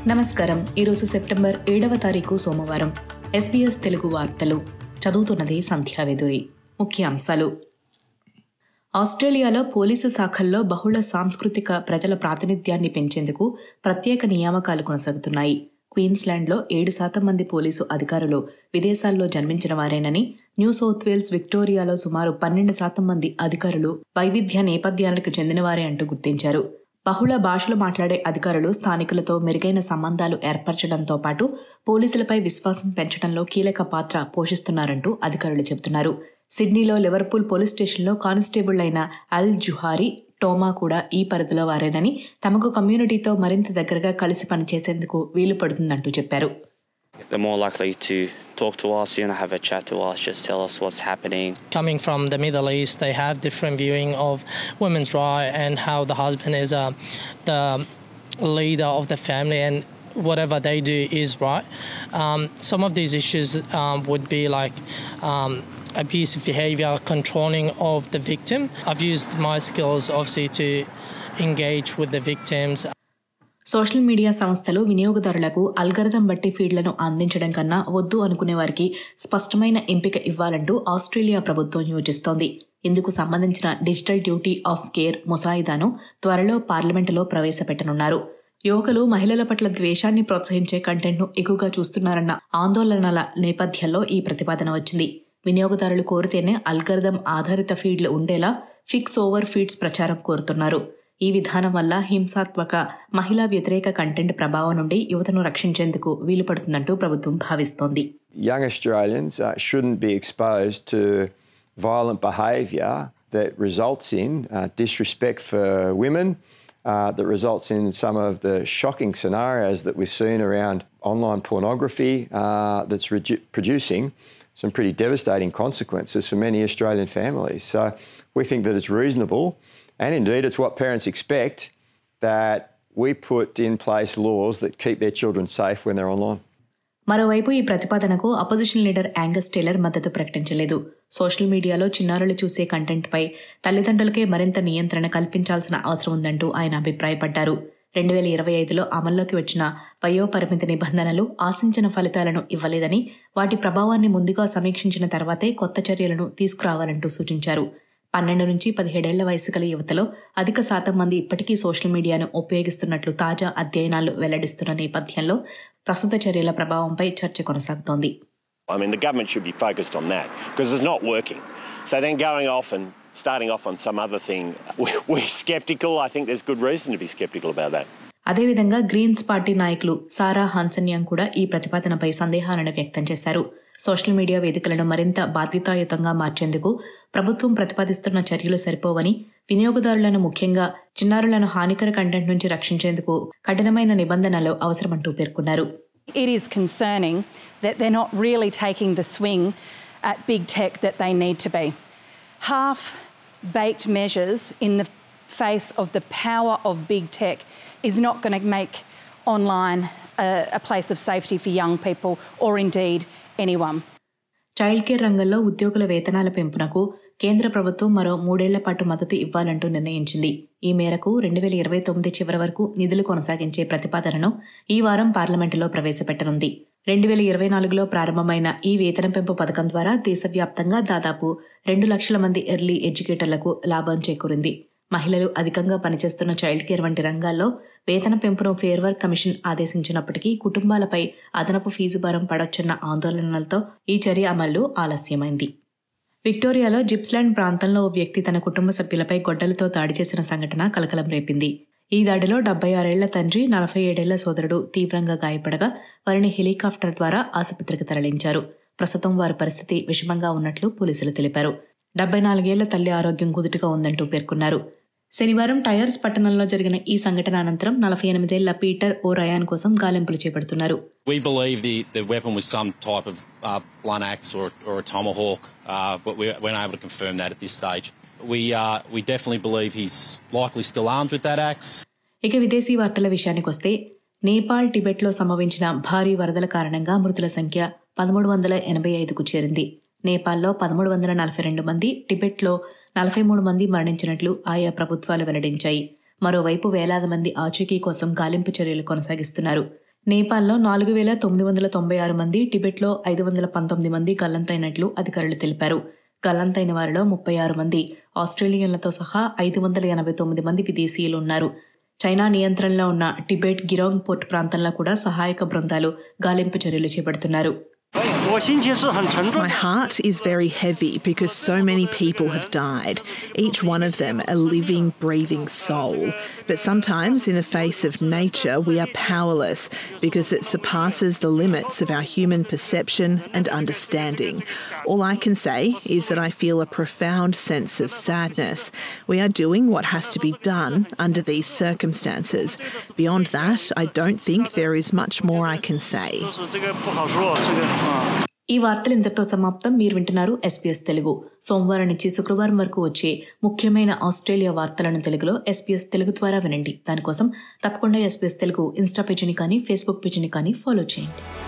నమస్కారం ఈరోజు సెప్టెంబర్ ఏడవ తారీఖు సోమవారం ఎస్బీఎస్ తెలుగు వార్తలు చదువుతున్నది సంధ్యావేదురి ముఖ్య అంశాలు ఆస్ట్రేలియాలో పోలీసు శాఖల్లో బహుళ సాంస్కృతిక ప్రజల ప్రాతినిధ్యాన్ని పెంచేందుకు ప్రత్యేక నియామకాలు కొనసాగుతున్నాయి క్వీన్స్లాండ్లో ఏడు శాతం మంది పోలీసు అధికారులు విదేశాల్లో జన్మించిన వారేనని న్యూ సౌత్ వేల్స్ విక్టోరియాలో సుమారు పన్నెండు శాతం మంది అధికారులు వైవిధ్య నేపథ్యాలకు చెందినవారే అంటూ గుర్తించారు బహుళ భాషలు మాట్లాడే అధికారులు స్థానికులతో మెరుగైన సంబంధాలు ఏర్పరచడంతో పాటు పోలీసులపై విశ్వాసం పెంచడంలో కీలక పాత్ర పోషిస్తున్నారంటూ అధికారులు చెబుతున్నారు సిడ్నీలో లివర్పూల్ పోలీస్ స్టేషన్లో కానిస్టేబుల్ అయిన అల్ జుహారీ టోమా కూడా ఈ పరిధిలో వారేనని తమకు కమ్యూనిటీతో మరింత దగ్గరగా కలిసి పనిచేసేందుకు వీలు పడుతుందంటూ చెప్పారు They're more likely to talk to us, you know, have a chat to us, just tell us what's happening. coming from the Middle East, they have different viewing of women's right and how the husband is uh, the leader of the family and whatever they do is right. Um, some of these issues um, would be like um, abusive behaviour, controlling of the victim. I've used my skills obviously to engage with the victims social media సంస్థలు వినియోగదారులకు algorithm బట్టి ఫీడ్లను అందించడం కన్నా వద్దు అనుకునే వారికి స్పష్టమైన ఎంపిక ఇవ్వాలంటూ ఆస్ట్రేలియా ప్రభుత్వం యోచిస్తోంది ఇందుకు సంబంధించిన డిజిటల్ డ్యూటీ ఆఫ్ కేర్ ముసాయిదాను త్వరలో పార్లమెంటులో ప్రవేశపెట్టనున్నారు యువకులు మహిళల పట్ల ద్వేషాన్ని ప్రోత్సహించే కంటెంట్ను ఎక్కువగా చూస్తున్నారన్న ఆందోళనల నేపథ్యంలో ఈ ప్రతిపాదన వచ్చింది వినియోగదారులు కోరితేనే అల్గరిథం ఆధారిత ఫీడ్లు ఉండేలా ఫిక్స్ ఓవర్ ఫీడ్స్ ప్రచారం కోరుతున్నారు ఈ విధానం వల్ల హింసాత్మక మహిళా వ్యతిరేక కంటెంట్ ప్రభావం నుండి యువతను రక్షించేందుకు వీలు పడుతుందంటూ ప్రభుత్వం భావిస్తోంది young Australians uh, shouldn't be exposed to violent behaviour that results in uh, disrespect for women, uh, that results in some of the shocking scenarios that we've seen around online pornography uh, that's redu- producing some pretty devastating consequences for many Australian families. So we think that it's reasonable, and indeed it's what parents expect, that we put in place laws that keep their children safe when they're online. మరోవైపు ఈ ప్రతిపాదనకు opposition leader Angus Taylor మద్దతు ప్రకటించలేదు social మీడియాలో చిన్నారులు చూసే కంటెంట్పై తల్లిదండ్రులకే మరింత నియంత్రణ కల్పించాల్సిన అవసరం ఉందంటూ ఆయన అభిప్రాయపడ్డారు రెండు వేల ఇరవై ఐదులో అమల్లోకి వచ్చిన వయోపరిమితి నిబంధనలు ఆశించిన ఫలితాలను ఇవ్వలేదని వాటి ప్రభావాన్ని ముందుగా సమీక్షించిన తర్వాతే కొత్త చర్యలను తీసుకురావాలంటూ సూచించారు పన్నెండు నుంచి పదిహేడేళ్ల వయసు గల యువతలో అధిక శాతం మంది ఇప్పటికీ సోషల్ మీడియాను ఉపయోగిస్తున్నట్లు తాజా అధ్యయనాలు వెల్లడిస్తున్న నేపథ్యంలో ప్రస్తుత చర్యల ప్రభావంపై చర్చ కొనసాగుతోంది I mean, the government should be focused on that because it's not working. So then going off and starting off on some other thing, we- we're sceptical. I think there's good reason to be sceptical about that. అదేవిధంగా Greens party నాయకులు Sarah హాన్సన్యాంగ్ కూడా ఈ ప్రతిపాదనపై సందేహాలను వ్యక్తం చేశారు social media వేదికలను మరింత బాధ్యతాయుతంగా మార్చేందుకు ప్రభుత్వం ప్రతిపాదిస్తున్న చర్యలు సరిపోవని వినియోగదారులను ముఖ్యంగా చిన్నారులను హానికర కంటెంట్ నుంచి రక్షించేందుకు కఠినమైన నిబంధనలు అవసరమంటూ పేర్కొన్నారు It is concerning that they're not really taking the swing at big tech that they need to be. Half baked measures in the face of the power of big tech is not going to make online a, a place of safety for young people or indeed anyone. Child care రంగంలో ఉద్యోగుల వేతనాల పెంపునకు కేంద్ర ప్రభుత్వం మరో మూడేళ్ల పాటు మద్దతు ఇవ్వాలంటూ నిర్ణయించింది ఈ మేరకు రెండు వేల ఇరవై తొమ్మిది చివరి వరకు నిధులు కొనసాగించే ప్రతిపాదనను ఈ వారం పార్లమెంటులో ప్రవేశపెట్టనుంది రెండు వేల ఇరవై నాలుగులో ప్రారంభమైన ఈ వేతన పెంపు పథకం ద్వారా దేశవ్యాప్తంగా దాదాపు రెండు లక్షల మంది ఎర్లీ ఎడ్యుకేటర్లకు లాభం చేకూరింది మహిళలు అధికంగా పనిచేస్తున్న చైల్డ్ కేర్ వంటి రంగాల్లో వేతన పెంపును ఫేర్ వర్క్ కమిషన్ ఆదేశించినప్పటికీ కుటుంబాలపై అదనపు ఫీజు భారం పడొచ్చన్న ఆందోళనలతో ఈ చర్య అమలు ఆలస్యమైంది విక్టోరియాలో జిప్స్లాండ్ ప్రాంతంలో ఓ వ్యక్తి తన కుటుంబ సభ్యులపై గొడ్డలతో దాడి చేసిన సంఘటన కలకలం రేపింది ఈ దాడిలో డెబ్బై ఆరేళ్ల తండ్రి నలభై ఏడేళ్ల సోదరుడు తీవ్రంగా గాయపడగా వారిని హెలికాప్టర్ ద్వారా ఆసుపత్రికి తరలించారు ప్రస్తుతం వారి పరిస్థితి విషమంగా ఉన్నట్లు పోలీసులు తెలిపారు డెబ్బై నాలుగేళ్ల తల్లి ఆరోగ్యం కుదుటగా ఉందంటూ పేర్కొన్నారు శనివారం టైర్స్ పట్టణంలో జరిగిన ఈ సంఘటన అనంతరం నలభై ఎనిమిదేళ్ల పీటర్ ఓ రయాన్ కోసం గాలింపులు చేపడుతున్నారు We believe the, the weapon was some type of uh, blunt axe or, or a tomahawk, uh, but we weren't able to confirm that at this stage. We, uh, we definitely believe he's likely still armed with that axe. ఇక విదేశీ వార్తల విషయానికొస్తే నేపాల్ టిబెట్లో సంభవించిన భారీ వరదల కారణంగా మృతుల సంఖ్య పదమూడు వందల ఎనభై ఐదుకు చేరింది నేపాల్లో పదమూడు వందల నలభై రెండు మంది టిబెట్లో నలభై మూడు మంది మరణించినట్లు ఆయా ప్రభుత్వాలు వెల్లడించాయి మరోవైపు వేలాది మంది ఆచూకీ కోసం గాలింపు చర్యలు కొనసాగిస్తున్నారు నేపాల్లో నాలుగు వేల తొమ్మిది వందల తొంభై ఆరు మంది టిబెట్లో ఐదు వందల పంతొమ్మిది మంది గల్లంతైనట్లు అధికారులు తెలిపారు గల్లంతైన వారిలో ముప్పై ఆరు మంది ఆస్ట్రేలియన్లతో సహా ఐదు వందల ఎనభై తొమ్మిది మంది విదేశీయులు ఉన్నారు చైనా నియంత్రణలో ఉన్న టిబెట్ గిరోంగ్ పోర్ట్ ప్రాంతంలో కూడా సహాయక బృందాలు గాలింపు చర్యలు చేపడుతున్నారు My heart is very heavy because so many people have died, each one of them a living, breathing soul. But sometimes, in the face of nature, we are powerless because it surpasses the limits of our human perception and understanding. All I can say is that I feel a profound sense of sadness. We are doing what has to be done under these circumstances. Beyond that, I don't think there is much more I can say. ఈ వార్తలు ఇంతటితో సమాప్తం మీరు వింటున్నారు SPS Telugu సోమవారం నుంచి శుక్రవారం వరకు వచ్చే ముఖ్యమైన ఆస్ట్రేలియా వార్తలను తెలుగులో ఎస్పీఎస్ తెలుగు ద్వారా వినండి దానికోసం తప్పకుండా ఎస్పీఎస్ తెలుగు ఇన్స్టా పేజీని కానీ ఫేస్బుక్ పేజీని కానీ ఫాలో చేయండి